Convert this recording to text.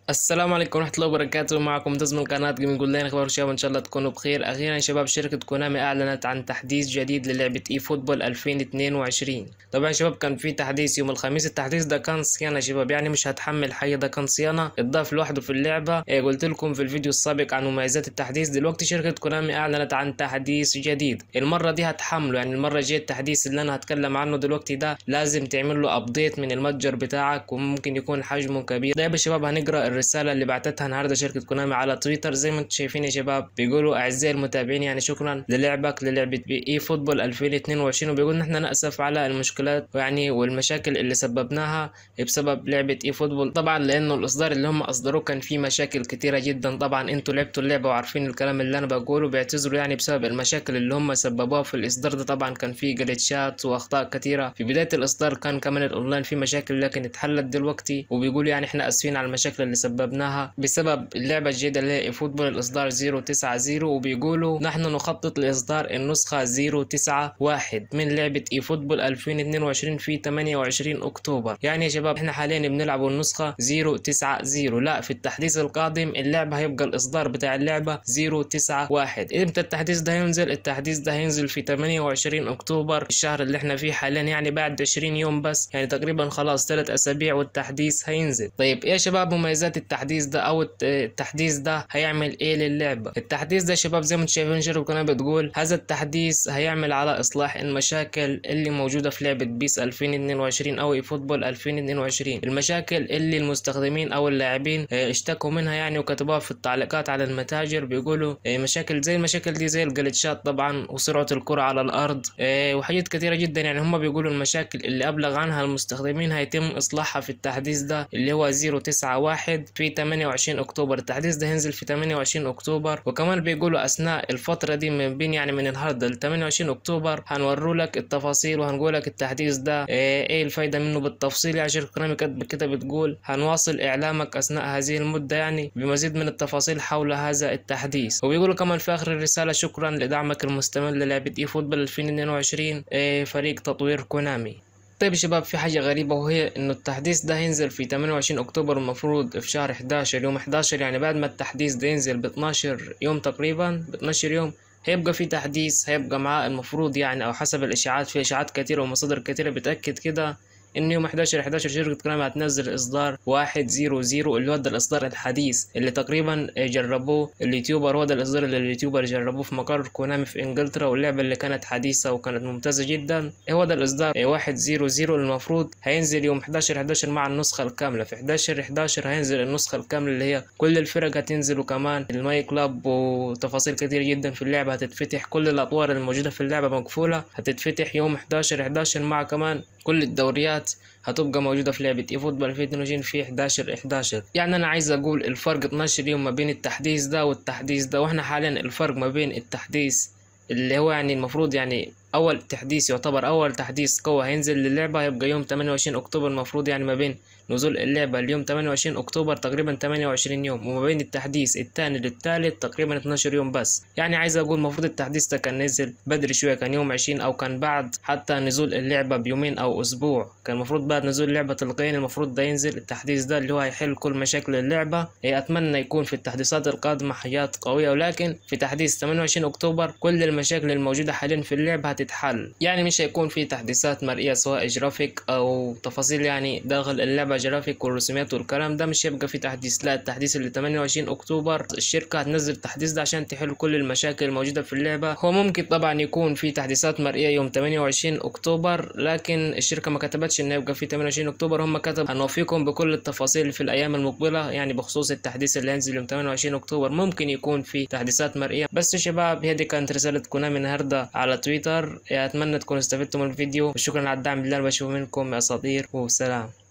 السلام عليكم ورحمة الله وبركاته معكم منتظم من قناة جيمنج اونلاين اخبار شباب ان شاء الله تكونوا بخير اخيرا يا شباب شركة كونامي اعلنت عن تحديث جديد للعبة اي فوتبول 2022 طبعا يا شباب كان في تحديث يوم الخميس التحديث ده كان صيانة يا شباب يعني مش هتحمل حاجة ده كان صيانة اتضاف لوحده في اللعبة إيه قلت لكم في الفيديو السابق عن مميزات التحديث دلوقتي شركة كونامي اعلنت عن تحديث جديد المرة دي هتحمله يعني المرة الجاية التحديث اللي انا هتكلم عنه دلوقتي ده لازم تعمل له ابديت من المتجر بتاعك وممكن يكون حجمه كبير طيب يا شباب هنقرا الرسالة اللي بعتتها النهارده شركة كونامي على تويتر زي ما انتم شايفين يا شباب بيقولوا اعزائي المتابعين يعني شكرا للعبك للعبة اي فوتبول 2022 وبيقول نحن نأسف على المشكلات يعني والمشاكل اللي سببناها بسبب لعبة اي فوتبول طبعا لانه الاصدار اللي هم اصدروه كان فيه مشاكل كتيرة جدا طبعا انتوا لعبتوا اللعبة وعارفين الكلام اللي انا بقوله بيعتذروا يعني بسبب المشاكل اللي هم سببوها في الاصدار ده طبعا كان فيه جلتشات واخطاء كتيرة في بداية الاصدار كان كمان الاونلاين فيه مشاكل لكن اتحلت دلوقتي وبيقولوا يعني احنا اسفين على المشاكل اللي سببناها بسبب اللعبة الجديدة اللي هي فوتبول الإصدار 090 وبيقولوا نحن نخطط لإصدار النسخة 091 من لعبة إي فوتبول 2022 في 28 أكتوبر يعني يا شباب احنا حاليا بنلعب النسخة 090 لا في التحديث القادم اللعبة هيبقى الإصدار بتاع اللعبة 091 امتى التحديث ده هينزل التحديث ده هينزل في 28 أكتوبر الشهر اللي احنا فيه حاليا يعني بعد 20 يوم بس يعني تقريبا خلاص ثلاث أسابيع والتحديث هينزل طيب ايه يا شباب مميزات التحديث ده أو التحديث ده هيعمل ايه للعبة التحديث ده شباب زي ما انتم شايفين شركة القناة بتقول هذا التحديث هيعمل على اصلاح المشاكل اللي موجودة في لعبة بيس 2022 او اي فوتبول 2022 المشاكل اللي المستخدمين او اللاعبين اشتكوا منها يعني وكتبوها في التعليقات على المتاجر بيقولوا مشاكل زي المشاكل دي زي الجلتشات طبعا وسرعة الكرة على الارض وحاجات كثيرة جدا يعني هم بيقولوا المشاكل اللي ابلغ عنها المستخدمين هيتم اصلاحها في التحديث ده اللي هو 091 في 28 اكتوبر التحديث ده هينزل في 28 اكتوبر وكمان بيقولوا اثناء الفتره دي من بين يعني من النهارده ل 28 اكتوبر هنوروا لك التفاصيل وهنقول لك التحديث ده ايه الفايده منه بالتفصيل يعني شركه كونامي كده بتقول هنواصل اعلامك اثناء هذه المده يعني بمزيد من التفاصيل حول هذا التحديث وبيقولوا كمان في اخر الرساله شكرا لدعمك المستمر للعبه اي فوتبول 2022 إيه فريق تطوير كونامي طيب يا شباب في حاجة غريبة وهي انه التحديث ده هينزل في 28 اكتوبر المفروض في شهر 11 يوم 11 يعني بعد ما التحديث ده ينزل ب 12 يوم تقريبا ب 12 يوم هيبقى في تحديث هيبقى معاه المفروض يعني او حسب الاشاعات في اشاعات كتيرة ومصادر كتيرة بتأكد كده ان يوم 11 11 شركة كونامي هتنزل اصدار 100 اللي هو ده الاصدار الحديث اللي تقريبا جربوه اليوتيوبر هو ده الاصدار اللي اليوتيوبر جربوه في مقر كونامي في انجلترا واللعبة اللي كانت حديثة وكانت ممتازة جدا هو ده الاصدار 100 المفروض هينزل يوم 11 11 مع النسخة الكاملة في 11 11 هينزل النسخة الكاملة اللي هي كل الفرق هتنزل وكمان الماي كلاب وتفاصيل كتير جدا في اللعبة هتتفتح كل الاطوار الموجودة في اللعبة مقفولة هتتفتح يوم 11 11 مع كمان كل الدوريات هتبقى موجودة في لعبة اي فوتبول 2022 في 11 11 يعني انا عايز اقول الفرق 12 يوم ما بين التحديث ده والتحديث ده واحنا حاليا الفرق ما بين التحديث اللي هو يعني المفروض يعني اول تحديث يعتبر اول تحديث قوة هينزل للعبة هيبقى يوم 28 اكتوبر المفروض يعني ما بين نزول اللعبة اليوم 28 اكتوبر تقريبا 28 يوم وما بين التحديث الثاني للثالث تقريبا 12 يوم بس يعني عايز اقول المفروض التحديث ده كان نزل بدري شوية كان يوم 20 او كان بعد حتى نزول اللعبة بيومين او اسبوع كان المفروض بعد نزول اللعبة تلقائيا المفروض ده ينزل التحديث ده اللي هو هيحل كل مشاكل اللعبة اتمنى يكون في التحديثات القادمة حاجات قوية ولكن في تحديث 28 اكتوبر كل المشاكل الموجودة حاليا في اللعبة هتتحل يعني مش هيكون في تحديثات مرئية سواء جرافيك او تفاصيل يعني داخل اللعبة جرافيك والرسومات والكلام ده مش هيبقى في تحديث لا التحديث اللي 28 اكتوبر الشركة هتنزل التحديث ده عشان تحل كل المشاكل الموجودة في اللعبة هو ممكن طبعا يكون في تحديثات مرئية يوم 28 اكتوبر لكن الشركة ما كتبتش انه يبقى في 28 اكتوبر هم كتب هنوفيكم بكل التفاصيل في الايام المقبلة يعني بخصوص التحديث اللي هينزل يوم 28 اكتوبر ممكن يكون في تحديثات مرئية بس يا شباب هذه كانت رسالة كونامي النهاردة على تويتر اتمنى تكونوا استفدتم من الفيديو وشكرا على الدعم بالله بشوف منكم يا اساطير وسلام